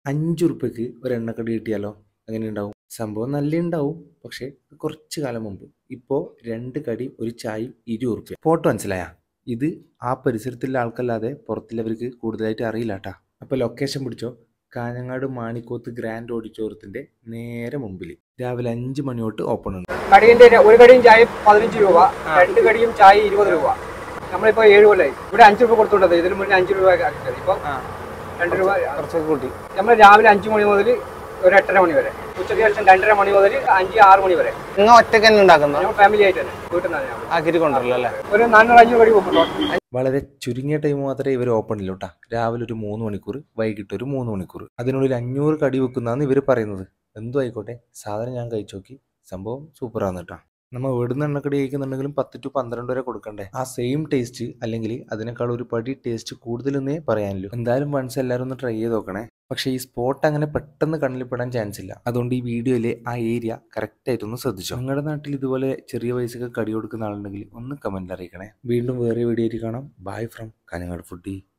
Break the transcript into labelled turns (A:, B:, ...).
A: അഞ്ച് ഉറുപ്പ്യക്ക് ഒരു എണ്ണക്കടി കിട്ടിയാലോ അങ്ങനെ ഉണ്ടാവും സംഭവം നല്ല ഉണ്ടാവും പക്ഷേ കുറച്ച് കാലം മുമ്പ് ഇപ്പോൾ രണ്ട് കടി ഒരു ചായയും ഇരുപത് ഉറുപ്പ്യ ഫോട്ടോ മനസ്സിലായ ഇത് ആ പരിസരത്തുള്ള ആൾക്കല്ലാതെ പുറത്തുള്ളവർക്ക് കൂടുതലായിട്ട് അറിയില്ല കേട്ടാ അപ്പോൾ ലൊക്കേഷൻ പിടിച്ചോ കാഞ്ഞങ്ങാട് മാണിക്കോത്ത് ഗ്രാൻഡ് ഓഡിറ്റോറിയത്തിന്റെ നേരെ മുമ്പിൽ രാവിലെ അഞ്ച് മണി തൊട്ട് ഓപ്പൺ ഉണ്ട്
B: കടിന്റെ ര- ഒരു കടിയും ചായ പതിനഞ്ച് രൂപ രണ്ട് കടിയും ചായ ഇരുപത് രൂപ നമ്മളിപ്പോ ഏഴ് കൊല്ലായി ഇവിടെ അഞ്ച് രൂപ കൊടുത്തോണ്ടത് ഇതിന് മുന്നേ അഞ്ച് രൂപ ആക്കിയത് ഇപ്പൊ രണ്ട് രൂപ
C: കുറച്ചൊക്കെ കൂട്ടി
B: നമ്മൾ രാവിലെ അഞ്ച് മണി മുതൽ ഒരു എട്ടര മണി വരെ ഉച്ചയ്ക്ക് ശേഷം രണ്ടര മണി മുതൽ അഞ്ച് ആറ് മണി വരെ
C: നിങ്ങൾ ഒറ്റയ്ക്ക് തന്നെ ഉണ്ടാക്കുന്ന
B: ഞങ്ങൾ ഫാമിലി ആയിട്ട് തന്നെ വീട്ടിൽ നിന്നാണ് ഞങ്ങൾ
C: ആക്കിയിട്ട് കൊണ്ടുവരല്ലോ അല്ലേ
B: ഒരു നാനൂറ് അഞ്ഞൂറ് കടി പോകും
A: വളരെ ചുരുങ്ങിയ ടൈം മാത്രമേ ഇവർ ഓപ്പൺ ഇല്ലൂ കേട്ടാ രാവിലെ ഒരു മൂന്ന് മണിക്കൂർ വൈകിട്ട് ഒരു മൂന്ന് മണിക്കൂർ അതിനുള്ളിൽ അഞ്ഞൂറ് കടി വെക്കുന്നതാണ് ഇവർ പറയുന്നത് എന്തും ആയിക്കോട്ടെ സാധനം ഞാൻ കഴിച്ചു നോക്കി സംഭവം സൂപ്പറാണ് കേട്ടോ നമ്മൾ ഇവിടുന്ന് എണ്ണക്കടി കഴിക്കുന്നുണ്ടെങ്കിലും പത്ത് ടു പന്ത്രണ്ട് വരെ കൊടുക്കണ്ടേ ആ സെയിം ടേസ്റ്റ് അല്ലെങ്കിൽ അതിനേക്കാൾ ഒരു പടി ടേസ്റ്റ് കൂടുതലെന്നേ പറയാനുള്ളൂ എന്തായാലും വൺസ് എല്ലാവരും ഒന്ന് ട്രൈ ചെയ്ത് നോക്കണേ പക്ഷേ ഈ സ്പോട്ട് അങ്ങനെ പെട്ടെന്ന് കണ്ണിൽ പെടാൻ ചാൻസ് ഇല്ല അതുകൊണ്ട് ഈ വീഡിയോയിലെ ആ ഏരിയ കറക്റ്റ് ആയിട്ടൊന്ന് ശ്രദ്ധിച്ചോ നിങ്ങളുടെ നാട്ടിൽ ഇതുപോലെ ചെറിയ പൈസക്ക് കടി കൊടുക്കുന്ന ആളുണ്ടെങ്കിൽ ഒന്ന് കമന്റിൽ അറിയിക്കണേ വീണ്ടും വേറെ വീഡിയോ ആയിട്ട് കാണാം ബൈ ഫ്രം കാഞ്ഞങ്ങാട് ഫുഡി